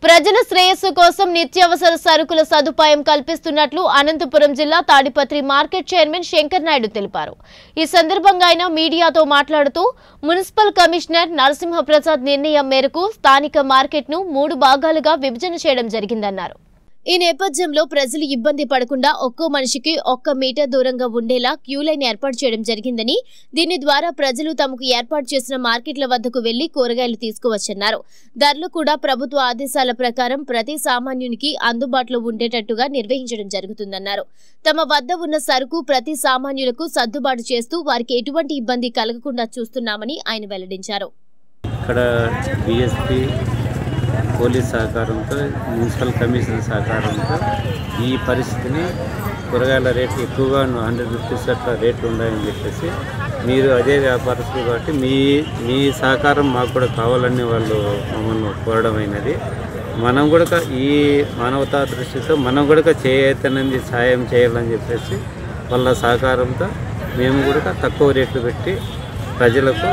ప్రజల శ్రేయస్సు కోసం నిత్యావసర సరుకుల సదుపాయం కల్పిస్తున్నట్లు అనంతపురం జిల్లా తాడిపత్రి మార్కెట్ చైర్మన్ శంకర్ నాయుడు తెలిపారు ఈ సందర్భంగా ఆయన మీడియాతో మాట్లాడుతూ మున్సిపల్ కమిషనర్ నరసింహప్రసాద్ నిర్ణయం మేరకు స్థానిక మార్కెట్ను మూడు భాగాలుగా విభజన చేయడం జరిగిందన్నారు ఈ నేపథ్యంలో ప్రజలు ఇబ్బంది పడకుండా ఒక్కో మనిషికి ఒక్క మీటర్ దూరంగా ఉండేలా క్యూ లైన్ ఏర్పాటు చేయడం జరిగిందని దీని ద్వారా ప్రజలు తమకు ఏర్పాటు చేసిన మార్కెట్ల వద్దకు వెళ్లి కూరగాయలు తీసుకువచ్చన్నారు ధరలు కూడా ప్రభుత్వ ఆదేశాల ప్రకారం ప్రతి సామాన్యునికి అందుబాటులో ఉండేటట్టుగా నిర్వహించడం జరుగుతుందన్నారు తమ వద్ద ఉన్న సరుకు ప్రతి సామాన్యులకు సర్దుబాటు చేస్తూ వారికి ఎటువంటి ఇబ్బంది కలగకుండా చూస్తున్నామని ఆయన వెల్లడించారు ఇక్కడ బిఎస్పి పోలీస్ సహకారంతో మున్సిపల్ కమిషన్ సహకారంతో ఈ పరిస్థితిని కూరగాయల రేట్లు ఎక్కువగా హండ్రెడ్ రూపీస్ అట్లా రేట్లు ఉన్నాయని చెప్పేసి మీరు అదే వ్యాపారస్తులు కాబట్టి మీ మీ సహకారం మాకు కూడా కావాలని వాళ్ళు మమ్మల్ని కోరడం అయినది మనం కూడా ఈ మానవతా దృష్టితో మనం కూడా చేయతనంది సాయం చేయాలని చెప్పేసి వాళ్ళ సహకారంతో మేము కూడా తక్కువ రేట్లు పెట్టి ప్రజలకు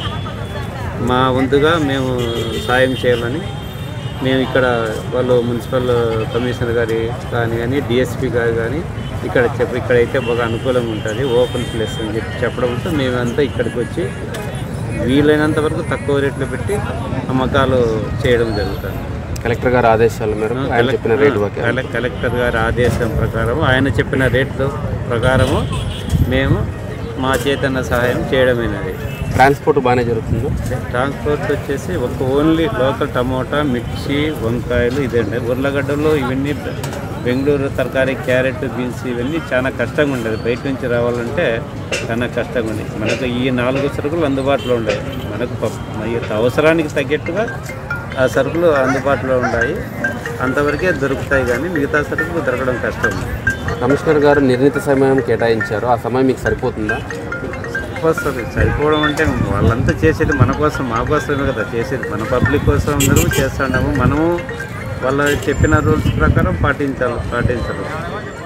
మా వంతుగా మేము సాయం చేయాలని మేము ఇక్కడ వాళ్ళు మున్సిపల్ కమిషనర్ గారి కానీ కానీ డిఎస్పి గారు కానీ ఇక్కడ చెప్ప ఇక్కడైతే బాగా అనుకూలంగా ఉంటుంది ఓపెన్ ప్లేస్ అని చెప్పి చెప్పడంతో మేమంతా ఇక్కడికి వచ్చి వీలైనంత వరకు తక్కువ రేట్లు పెట్టి అమ్మకాలు చేయడం జరుగుతుంది కలెక్టర్ గారి ఆదేశాల మేరకు ఆయన చెప్పిన రేటు ఓకే కలెక్- కలెక్టర్ గారి ఆదేశం ప్రకారం ఆయన చెప్పిన రేట్లు ప్రకారము మేము మా చేతన్న సహాయం చేయడమైనది ట్రాన్స్పోర్ట్ బాగానే జరుగుతుందా ట్రాన్స్పోర్ట్ వచ్చేసి ఒక ఓన్లీ లోకల్ టమోటా మిర్చి వంకాయలు ఇదండి ఉర్లగడ్డలు ఇవన్నీ బెంగళూరు తరకారీ క్యారెట్ బీన్స్ ఇవన్నీ చాలా కష్టంగా ఉండేది బయట నుంచి రావాలంటే చాలా కష్టంగా ఉంది మనకు ఈ నాలుగు సరుకులు అందుబాటులో ఉన్నాయి మనకు ప- ఈ అవసరానికి తగ్గట్టుగా ఆ సరుకులు అందుబాటులో ఉన్నాయి అంతవరకే దొరుకుతాయి కానీ మిగతా సరుకులు దొరకడం కష్టం కమిషనర్ గారు నిర్ణీత సమయం కేటాయించారు ఆ సమయం మీకు సరిపోతుందా వస్తుంది సరిపోవడం అంటే వాళ్ళంతా చేసేది మన కోసం మా కోసమే కదా చేసేది మన పబ్లిక్ కోసం అందరూ చేస్తున్నాము మనము వాళ్ళు చెప్పిన రూల్స్ ప్రకారం పాటించాలి పాటించాలి